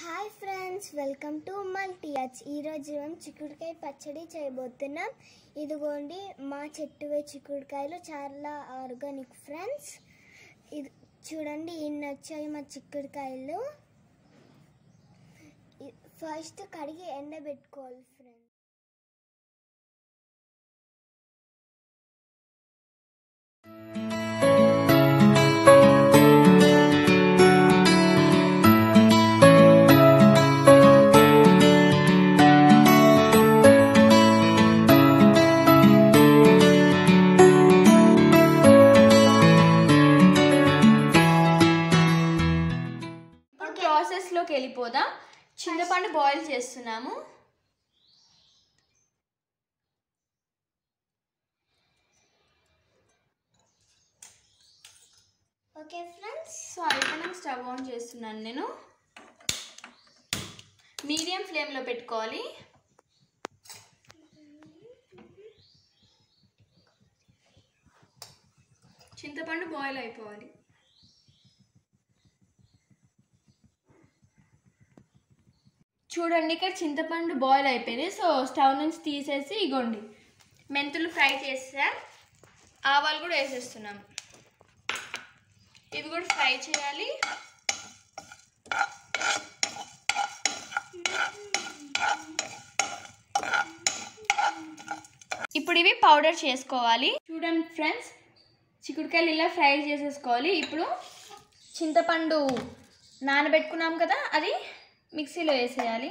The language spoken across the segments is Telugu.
హాయ్ ఫ్రెండ్స్ వెల్కమ్ టు మల్టీయాచ్ ఈరోజు మేము చిక్కుడుకాయ పచ్చడి చేయబోతున్నాం ఇదిగోండి మా చెట్టువే చిక్కుడుకాయలు చాలా ఆర్గానిక్ ఫ్రెండ్స్ ఇది చూడండి ఇన్ని వచ్చాయి మా చిక్కుడుకాయలు ఇ- ఫస్ట్ కడిగి ఎండబెట్టుకోవాలి ఫ్రెండ్స్ ఇప్పుడు ప్రాసెస్లోకి వెళ్ళిపోదాం చింతపండు బాయిల్ చేస్తున్నాము ఓకే ఫ్రెండ్స్ సో అయిపోయినాక స్టవ్ ఆన్ చేస్తున్నాను నేను మీడియం ఫ్లేమ్లో పెట్టుకోవాలి చింతపండు బాయిల్ అయిపోవాలి చూడండి ఇక్కడ చింతపండు బాయిల్ అయిపోయింది సో స్టవ్ నుంచి తీసేసి ఇగోండి మెంతులు ఫ్రై చేసా ఆవాలు కూడా వేసేస్తున్నాం ఇవి కూడా ఫ్రై చేయాలి ఇప్పుడు ఇవి పౌడర్ చేసుకోవాలి చూడండి ఫ్రెండ్స్ చిక్కుడుకాయలు ఇలా ఫ్రై చేసేసుకోవాలి ఇప్పుడు చింతపండు నానబెట్టుకున్నాం కదా అది మిక్సీలో వేసేయాలి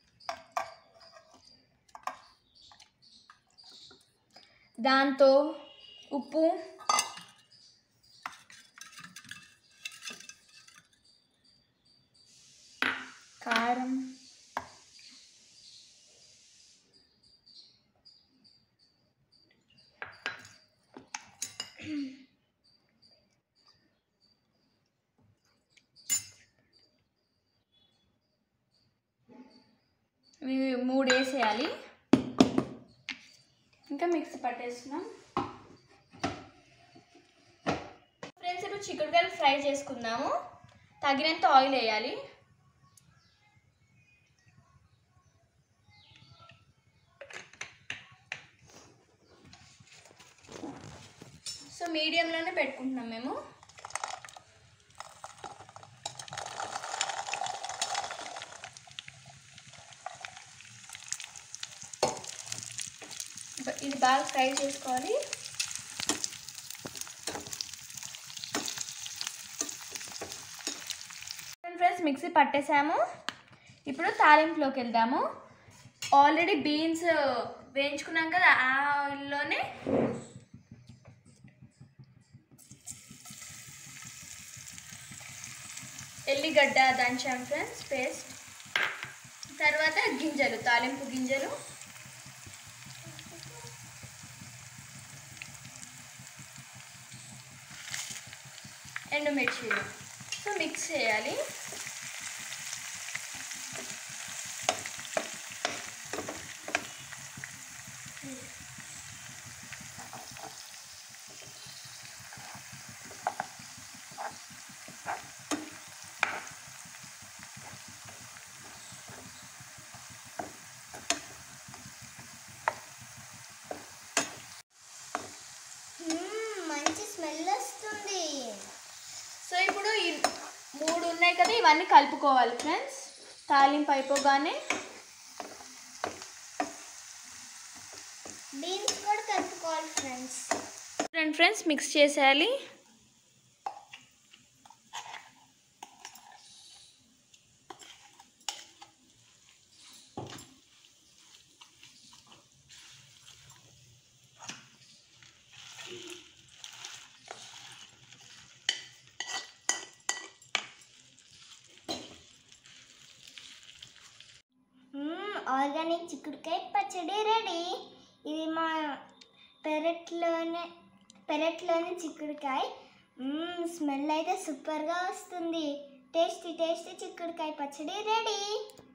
దాంతో ఉప్పు కారం ఇవి మూడు వేసేయాలి ఇంకా మిక్సీ పట్టేస్తున్నాం ఫ్రెండ్స్ ఇప్పుడు చిక్కుడుకాయలు ఫ్రై చేసుకుందాము తగినంత ఆయిల్ వేయాలి సో మీడియంలోనే పెట్టుకుంటున్నాం మేము బ- ఇది బాగా ఫ్రై చేసుకోవాలి ఫ్రెండ్స్ మిక్సీ పట్టేసాము ఇప్పుడు తాలింపులోకి వెళ్దాము ఆల్రెడీ బీన్స్ వేయించుకున్నాం కదా ఆ ఆయిల్లోనే ఎల్లిగడ్డ దంచాం ఫ్రెండ్స్ పేస్ట్ తర్వాత గింజలు తాలింపు గింజలు ఎండుమిర్చీలు సో మిక్స్ చేయాలి మ్మ్, మంచి స్మెల్ వస్తుంది సో ఇప్పుడు ఈ మూడు ఉన్నాయి కదా ఇవన్నీ కలుపుకోవాలి ఫ్రెండ్స్ తాలింపు అయిపోగానే బీన్స్ కూడా కలుపుకోవాలి ఫ్రెండ్స్ రెండు ఫ్రెండ్స్ మిక్స్ చేసేయాలి మ్మ్, ఆర్గానిక్ చిక్కుడుకాయ పచ్చడి రెడీ ఇది మా పెరట్లోనే పెరట్లోని చిక్కుడుకాయ మ్మ్, స్మెల్ అయితే సూపర్గా వస్తుంది టేస్టీ టేస్టీ చిక్కుడుకాయ పచ్చడి రెడీ